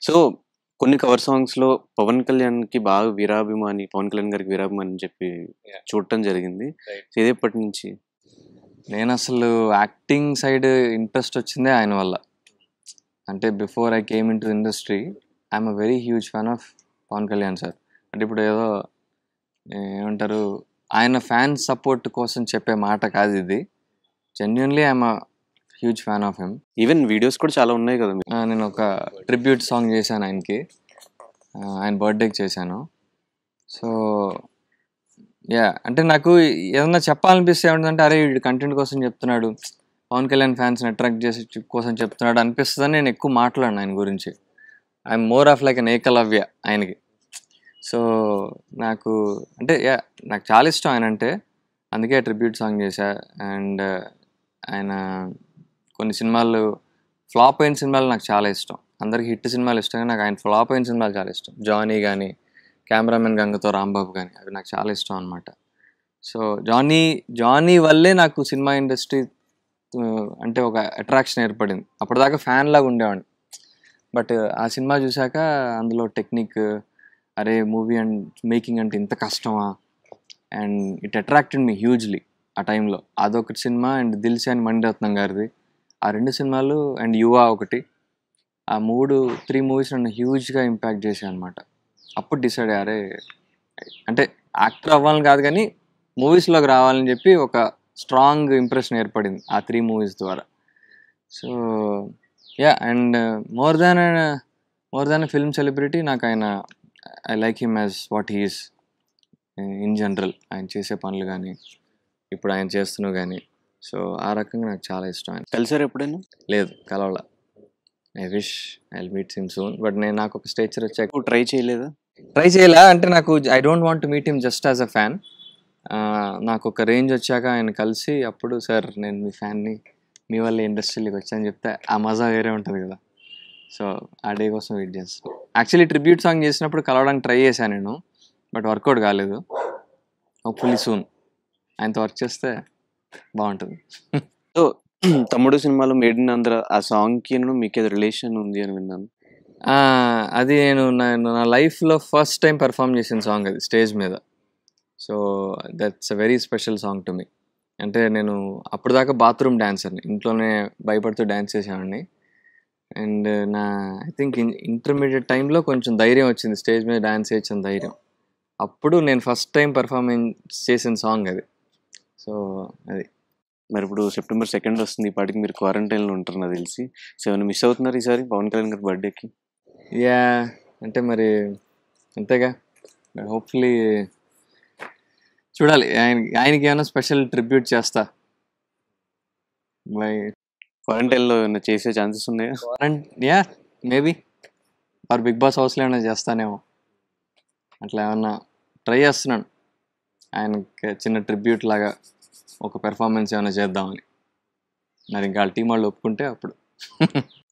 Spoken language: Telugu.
సో కొన్ని కవర్ సాంగ్స్ లో పవన్ కళ్యాణ్ కి బాగా వీరాభిమాని పవన్ కళ్యాణ్ గారికి వీరాభిమాని అని చెప్పి Yeah. చూడటం జరిగింది Right. సో ఇదేపటి నుంచి నేను అసలు యాక్టింగ్ సైడ్ ఇంట్రెస్ట్ వచ్చిందే ఆయన వల్ల అంటే before I came into industry I'm a very huge fan of Pavan Kalyan sir అంటే ఇప్పుడు ఏదో ఏమంటారు ఆయన ఫ్యాన్స్ సపోర్ట్ కోసం చెప్పే మాట కాదు ఇది genuinely I'm a huge fan of him even videos కూడా చాలా ఉన్నాయి కదా మీకు. ఆ, నేను ఒక ట్రిబ్యూట్ సాంగ్ చేశాను ఆయనకి ఆ, ఆయన బర్త్డేకి చేశాను సో యా అంటే నాకు ఏదన్నా చెప్పాలనిపిస్తే ఏమంటుందంటే అరే వీడు కంటెంట్ కోసం చెప్తున్నాడు పవన్ కళ్యాణ్ ఫ్యాన్స్ని అట్రాక్ట్ చేసి కోసం చెప్తున్నాడు అనిపిస్తుందని నేను ఎక్కువ మాట్లాడను ఆయన గురించి I'm more of like an Ekalavya ఆయనకి సో నాకు అంటే యా నాకు చాలా ఇష్టం ఆయన అంటే అందుకే ట్రిబ్యూట్ సాంగ్ చేశా అండ్ ఆయన కొన్ని సినిమాలు ఫ్లాప్ అయిన సినిమాలు నాకు చాలా ఇష్టం అందరికి హిట్ సినిమాలు ఇష్టం కానీ నాకు ఆయన ఫ్లాప్ అయిన సినిమాలు చాలా ఇష్టం జానీ కానీ కెమెరామెన్ గంగతో రాంబాబు కానీ అవి నాకు చాలా ఇష్టం అనమాట సో జానీ జానీ వల్లే నాకు సినిమా ఇండస్ట్రీ అంటే ఒక అట్రాక్షన్ ఏర్పడింది అప్పటిదాకా ఫ్యాన్ లాగా ఉండేవాడిని బట్ ఆ సినిమా చూశాక అందులో టెక్నిక్ అరే మూవీ అండ్ మేకింగ్ అంటే ఇంత కష్టమా and it attracted me hugely ఆ టైంలో అదొకటి సినిమా అండ్ దిల్సే అని మణిరత్నం గారిది ఆ రెండు సినిమాలు అండ్ యువ ఒకటి ఆ మూడు త్రీ మూవీస్ నన్ను హ్యూజ్గా ఇంపాక్ట్ చేశాయి అనమాట అప్పుడు డిసైడ్ అయ్యారే అంటే యాక్టర్ అవ్వాలని కాదు కానీ మూవీస్లోకి రావాలని చెప్పి ఒక స్ట్రాంగ్ ఇంప్రెషన్ ఏర్పడింది ఆ త్రీ మూవీస్ ద్వారా so yeah and more than more than film celebrity నాకు ఆయన I like him as what he's in general ఆయన చేసే పనులు కానీ ఇప్పుడు ఆయన చేస్తున్నవి కానీ సో ఆ రకంగా నాకు చాలా ఇష్టం ఆయన కలిసారు ఎప్పుడైనా లేదు కలవల I wish I meet him soon but నేను నాకు ఒక స్టేచర్ వచ్చాక ట్రై చేయలేదా ట్రై చేయలే అంటే నాకు I don't want to meet him just as a fan నాకు ఒక రేంజ్ వచ్చాక ఆయన కలిసి అప్పుడు సార్ నేను మీ ఫ్యాన్ని మీ వల్ల ఇండస్ట్రీలోకి వచ్చాను చెప్తే ఆ మజా వేరే ఉంటుంది కదా సో ఆ డే కోసం వెయిట్ చేస్తాను యాక్చువల్లీ ట్రిబ్యూట్ సాంగ్ చేసినప్పుడు కలవడానికి ట్రై చేశాను నేను బట్ వర్కౌట్ కాలేదు హోప్ఫుల్లీ సూన్ ఆయనతో వర్క్ చేస్తే బాగుంటుంది సో తమ్ముడు సినిమాలో మేడ్ ఇన్ ఆంధ్ర ఆ సాంగ్ కి మీకు ఏదో రిలేషన్ ఉంది అని విన్నాను ఆ, అది నేను నేను నా లైఫ్లో ఫస్ట్ టైం పెర్ఫామ్ చేసిన సాంగ్ అది స్టేజ్ మీద so that's a very special song to me అంటే నేను అప్పుడు దాకా బాత్రూమ్ డాన్సర్ని ఇంట్లోనే భయపడుతూ డ్యాన్స్ చేసేవాడిని అండ్ నా ఐ థింక్ ఇంటర్మీడియట్ టైంలో కొంచెం ధైర్యం వచ్చింది స్టేజ్ మీద డ్యాన్స్ చేసిన ధైర్యం అప్పుడు నేను ఫస్ట్ టైం పర్ఫార్మెన్స్ చేసిన సాంగ్ అది సో అది మరి ఇప్పుడు సెప్టెంబర్ సెకండ్ వస్తుంది ఈ పాటికి మీరు క్వారంటైన్ లో ఉంటారు నాకు తెలిసి సో ఏమైనా మిస్ అవుతున్నారు ఈసారి పవన్ కళ్యాణ్ గారి బర్త్డేకి యా అంటే మరి అంతేగా హోప్ఫుల్లీ చూడాలి ఆయన ఆయనకి ఏమైనా స్పెషల్ ట్రిబ్యూట్ చేస్తా బై క్వారంటైన్ లో ఏమైనా చేసే ఛాన్సెస్ ఉన్నాయా yeah maybe or Bigg Boss హౌస్లో ఏమైనా చేస్తానేమో అట్లా ఏమన్నా ట్రై చేస్తున్నాను ఆయనకి చిన్న ట్రిబ్యూట్ లాగా ఒక పెర్ఫార్మెన్స్ ఏమైనా చేద్దామని మరి ఇంకా వాళ్ళ టీం వాళ్ళు ఒప్పుకుంటే అప్పుడు